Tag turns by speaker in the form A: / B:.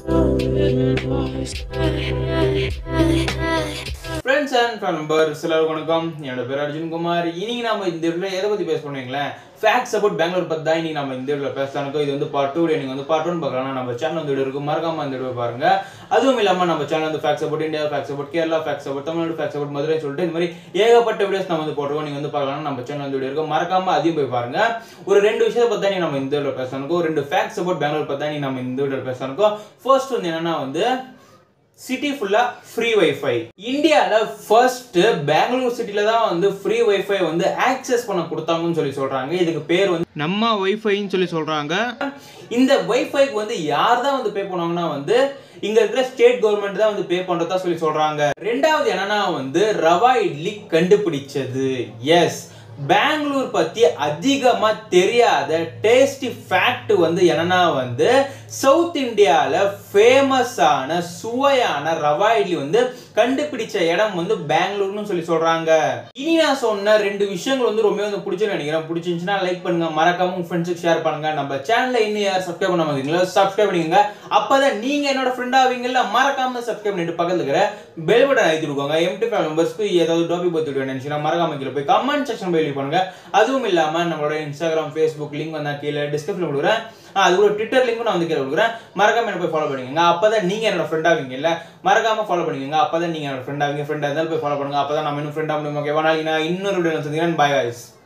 A: friends and number சிலருக்கு வணக்கம் என்னோட பேர் அர்ஜுன் குமார் இன்னைக்கு நம்ம இந்த வீடியோவில் எதை பற்றி பேச போனீங்களேன் ஃபேக்ட்ஸ் அபவுட் பெங்களூர் பற்றி தான் இன்னைக்கு நம்ம இந்த வீடியோவில் பேசலானுக்கோ இது வந்து பார்ட் டூ நீங்கள் வந்து பார்ட் ஒன் பார்க்கலாம் நம்ம சேனல் வந்து வீடியோ இருக்கும் மறக்காம அந்த வீடியோ பாருங்க அதுவும் இல்லாமல் நம்ம சேனல் வந்து facts about India facts about Kerala facts about Tamil Nadu facts about Madurai சொல்லிட்டு இந்த மாதிரி ஏகப்பட்ட வீடியோஸ் நம்ம வந்து போட்டுருவோம் நீங்கள் வந்து பார்க்கலாம் நம்ம சேனல் வந்து வீடியோ இருக்கும் மறக்காம அதையும் போய் பாருங்க ஒரு ரெண்டு விஷயத்தை பற்றி தான் நம்ம இந்த வீடியோவில் பேசலானுக்கோ ஒரு ரெண்டு ஃபேக்ட்ஸ் அபவுட் பெங்களூர் பற்றி தான் நம்ம இந்த வீடியோவில் பேசலானுக்கோ ஃபர்ஸ்ட் வந்து என்னன்னா வந்து சிட்டி ஃபுல்லா ஃப்ரீ வைஃபை இந்தியாவில் ஃபர்ஸ்ட் பெங்களூர் சிட்டில தான் வந்து ஃப்ரீ வைஃபை வந்து ஆக்சஸ் பண்ண கொடுத்தாங்கன்னு சொல்லி சொல்றாங்க இதுக்கு பேர் வந்து நம்ம வைஃபைன்னு சொல்லி சொல்றாங்க இந்த வைஃபைக்கு வந்து யார் தான் வந்து பே பண்ணுவாங்கன்னா வந்து இங்க இருக்கிற ஸ்டேட் கவர்மெண்ட் தான் வந்து பே பண்றதா சொல்லி சொல்றாங்க ரெண்டாவது என்னன்னா வந்து ரவா இட்லி கண்டுபிடிச்சது எஸ் பெங்களூர் பத்தி அதிகமா தெரியாத டேஸ்டி ஃபேக்ட் வந்து என்னன்னா வந்து சவுத் இந்தியால ஃபேமஸான சுவையான ரவா இட்லி வந்து கண்டுபிடிச்ச இடம் வந்து பெங்களூர்னு சொல்லி சொல்றாங்க இனி நான் சொன்ன ரெண்டு விஷயங்கள் வந்து ரொம்ப வந்து பிடிச்சுன்னு நினைக்கிறேன் பிடிச்சிருந்துச்சுன்னா லைக் பண்ணுங்க மறக்காம உங்க ஃப்ரெண்ட்ஸுக்கு ஷேர் பண்ணுங்க நம்ம சேனல்ல இன்னும் யார் சப்ஸ்கிரைப் பண்ண மாட்டீங்களோ சப்ஸ்கிரைப் பண்ணிக்கோங்க அப்பதான் நீங்க என்னோட ஃப்ரெண்ட் ஆவீங்கல்ல மறக்காம சப்ஸ்கிரைப் பண்ணிட்டு பக்கத்துல இருக்கிற பெல் பட்டன் அழுத்தி கொடுங்க எம்டி ஃபேமிலி மெம்பர்ஸ்க்கு ஏதாவது டாபிக் பத்தி வீடியோ நினைச்சுன்னா மறக்காம கீழே போய் கமெண்ட் செக்ஷன் போய் leave பண்ணுங்க அதுவும் இல்லாம நம்மளோட இன்ஸ்டாகிராம் ஃபேஸ்புக் லிங்க் வந்தா கீழே டிஸ்கிரிப்ஷன் கொடுக்குறேன் ஆ, அது கூட ட்விட்டர் லிங்க்கும் நான் வந்து கீழே கொடுக்குறேன் மறக்காம என்ன போய் ஃபாலோ பண்ணிக்கோங்க அப்பதான் நீங்க என்னோட ஃப்ரெண்ட் ஆவீங்க இல்ல மறக்காம ஃபாலோ பண்ணிக்கோங்க அப்பதான் நீங்க என்னோட ஃப்ரெண்ட் ஆவீங்க ஃப்ரெண்ட் இருந்தாலும் போய் ஃபாலோ பண்ணுங்க அப்பதான் நம்ம இன்னும் ஃப்ரெண்ட் ஆக முடியும் ஓகேவா நாளைக்கு நான் இன்னொரு வீடியோ சந்திக்கிறேன் பாய் guys